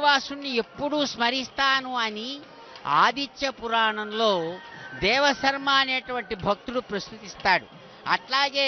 శ్రీనివాసుణ్ణి ఎప్పుడూ స్మరిస్తాను అని ఆదిత్య పురాణంలో దేవశర్మ అనేటువంటి భక్తుడు ప్రస్తుతిస్తాడు అట్లాగే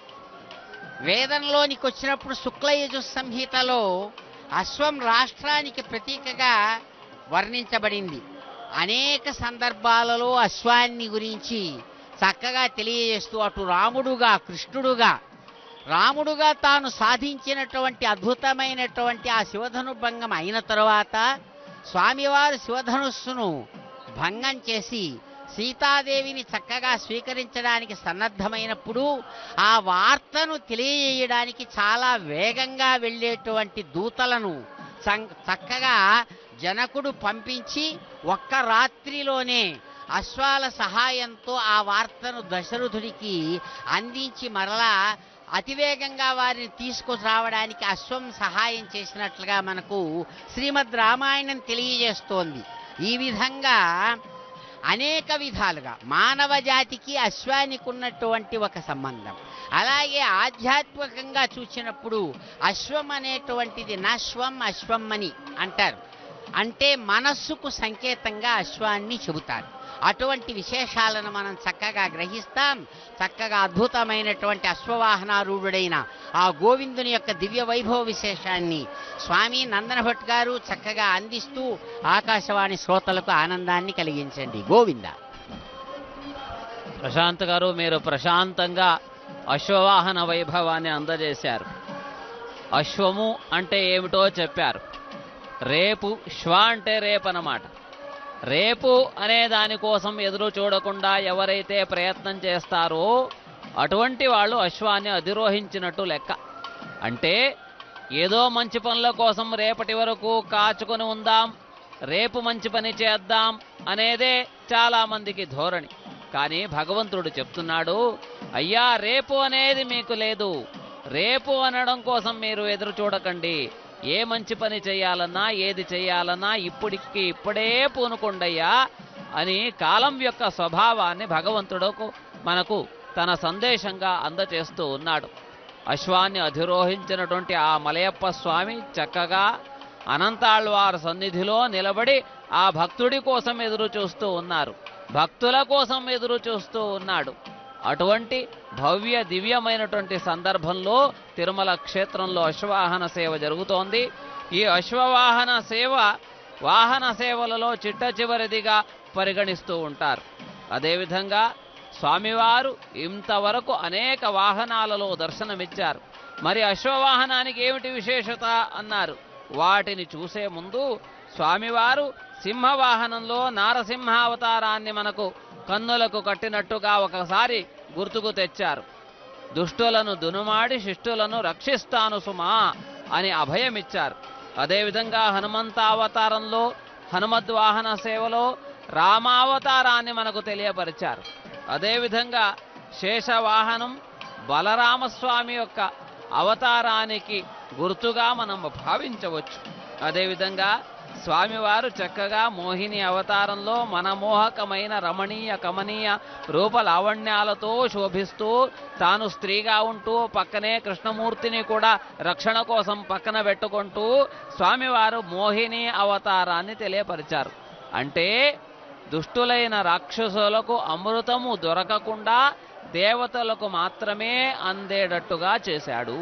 వేదంలోనికి వచ్చినప్పుడు శుక్లయజు సంహితలో అశ్వం రాష్ట్రానికి ప్రతీకగా వర్ణించబడింది అనేక సందర్భాలలో అశ్వాన్ని గురించి చక్కగా తెలియజేస్తూ అటు రాముడుగా కృష్ణుడుగా రాముడుగా తాను సాధించినటువంటి అద్భుతమైనటువంటి ఆ శివధను భంగం అయిన తరువాత స్వామివారు శివధనుస్సును భంగం చేసి సీతాదేవిని చక్కగా స్వీకరించడానికి సన్నద్ధమైనప్పుడు ఆ వార్తను తెలియజేయడానికి చాలా వేగంగా వెళ్ళేటువంటి దూతలను చం- చక్కగా జనకుడు పంపించి ఒక్క రాత్రిలోనే అశ్వాల సహాయంతో ఆ వార్తను దశరథుడికి అందించి మరలా అతివేగంగా వారిని తీసుకురావడానికి అశ్వం సహాయం చేసినట్లుగా మనకు శ్రీమద్ రామాయణం తెలియజేస్తోంది ఈ విధంగా అనేక విధాలుగా మానవ జాతికి అశ్వానికి ఉన్నటువంటి ఒక సంబంధం అలాగే ఆధ్యాత్మికంగా చూసినప్పుడు అశ్వం అనేటువంటిది నశ్వం అశ్వం అని అంటారు అంటే మనస్సుకు సంకేతంగా అశ్వాన్ని చెబుతారు అటువంటి విశేషాలను మనం చక్కగా గ్రహిస్తాం చక్కగా అద్భుతమైనటువంటి అశ్వవాహనారూఢుడైన ఆ గోవిందుని యొక్క దివ్య వైభవ విశేషాన్ని స్వామి నందన భట్ గారు చక్కగా అందిస్తూ ఆకాశవాణి శ్రోతలకు ఆనందాన్ని కలిగించండి గోవింద ప్రశాంత్ గారు మీరు ప్రశాంతంగా అశ్వవాహన వైభవాన్ని అందజేశారు అశ్వము అంటే ఏమిటో చెప్పారు రేపు శ్వ అంటే రేపు అన్నమాట రేపు అనే దానికోసం ఎదురు చూడకుండా ఎవరైతే ప్రయత్నం చేస్తారో అటువంటి వాళ్ళు అశ్వాన్ని అధిరోహించినట్టు లెక్క అంటే ఏదో మంచి పనుల కోసం రేపటి వరకు కాచుకొని ఉందాం రేపు మంచి పని చేద్దాం అనేదే చాలా మందికి ధోరణి కానీ భగవంతుడు చెప్తున్నాడు అయ్యా రేపు అనేది మీకు లేదు రేపు అనడం కోసం మీరు ఎదురు చూడకండి ఏ మంచి పని చేయాలన్నా ఏది చేయాలన్నా ఇప్పటికి ఇప్పుడే పూనుకోండయ్యా అని కాలం యొక్క స్వభావాన్ని భగవంతుడుకు మనకు తన సందేశంగా అందచేస్తూ ఉన్నాడు అశ్వాన్ని అధిరోహించినటువంటి ఆ మలయప్ప స్వామి చక్కగా అనంతాళ్వారి సన్నిధిలో నిలబడి ఆ భక్తుడి కోసం ఎదురు చూస్తూ ఉన్నారు భక్తుల కోసం ఎదురు చూస్తూ ఉన్నాడు అటువంటి భవ్య దివ్యమైనటువంటి సందర్భంలో తిరుమల క్షేత్రంలో అశ్వవాహన సేవ జరుగుతోంది ఈ అశ్వవాహన సేవ వాహన సేవలలో చిట్ట చివరిదిగా పరిగణిస్తూ ఉంటారు అదేవిధంగా స్వామివారు ఇంతవరకు అనేక వాహనాలలో దర్శనమిచ్చారు మరి అశ్వవాహనానికి ఏమిటి విశేషత అన్నారు వాటిని చూసే ముందు స్వామివారు సింహవాహనంలో నారసింహావతారాన్ని మనకు కన్నులకు కట్టినట్టుగా ఒకసారి గుర్తుకు తెచ్చారు దుష్టులను దునుమాడి శిష్టులను రక్షిస్తాను సుమా అని అభయమిచ్చారు అదేవిధంగా హనుమంతావతారంలో హనుమద్వాహన సేవలో రామావతారాన్ని మనకు తెలియపరిచారు అదేవిధంగా శేషవాహనం బలరామస్వామి యొక్క అవతారానికి గుర్తుగా మనం భావించవచ్చు అదేవిధంగా స్వామివారు చక్కగా మోహిని అవతారంలో మనమోహకమైన రమణీయ కమనీయ రూప లావణ్యాలతో శోభిస్తూ తాను స్త్రీగా ఉంటూ పక్కనే కృష్ణమూర్తిని కూడా రక్షణ కోసం పక్కన పెట్టుకుంటూ స్వామివారు మోహిని అవతారాన్ని తెలియపరిచారు అంటే దుష్టులైన రాక్షసులకు అమృతము దొరకకుండా దేవతలకు మాత్రమే అందేటట్టుగా చేశాడు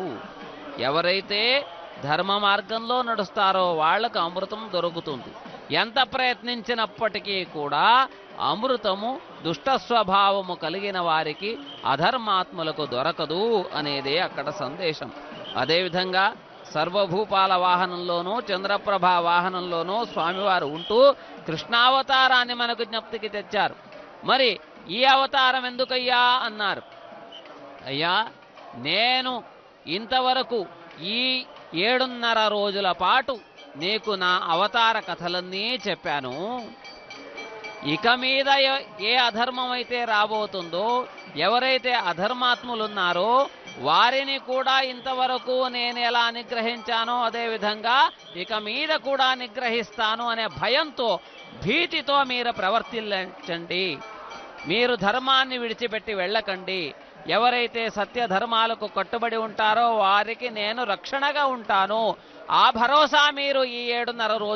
ఎవరైతే ధర్మ మార్గంలో నడుస్తారో వాళ్లకు అమృతం దొరుకుతుంది ఎంత ప్రయత్నించినప్పటికీ కూడా అమృతము దుష్ట స్వభావము కలిగిన వారికి అధర్మాత్ములకు దొరకదు అనేదే అక్కడ సందేశం అదేవిధంగా సర్వభూపాల వాహనంలోనూ చంద్రప్రభ వాహనంలోనూ స్వామివారు ఉంటూ కృష్ణావతారాన్ని మనకు జ్ఞప్తికి తెచ్చారు మరి ఈ అవతారం ఎందుకయ్యా అన్నారు అయ్యా నేను ఇంతవరకు ఈ ఏడున్నర రోజుల పాటు నీకు నా అవతార కథలన్నీ చెప్పాను ఇక మీద ఎ- ఏ అధర్మం అయితే రాబోతుందో ఎవరైతే అధర్మాత్ములున్నారో వారిని కూడా ఇంతవరకు నేను ఎలా నిగ్రహించానో అదే విధంగా ఇక మీద కూడా నిగ్రహిస్తాను అనే భయంతో భీతితో మీరు ప్రవర్తించండి మీరు ధర్మాన్ని విడిచిపెట్టి వెళ్ళకండి ఎవరైతే సత్య ధర్మాలకు కట్టుబడి ఉంటారో వారికి నేను రక్షణగా ఉంటాను ఆ భరోసా మీరు ఈ ఏడున్నర రోజు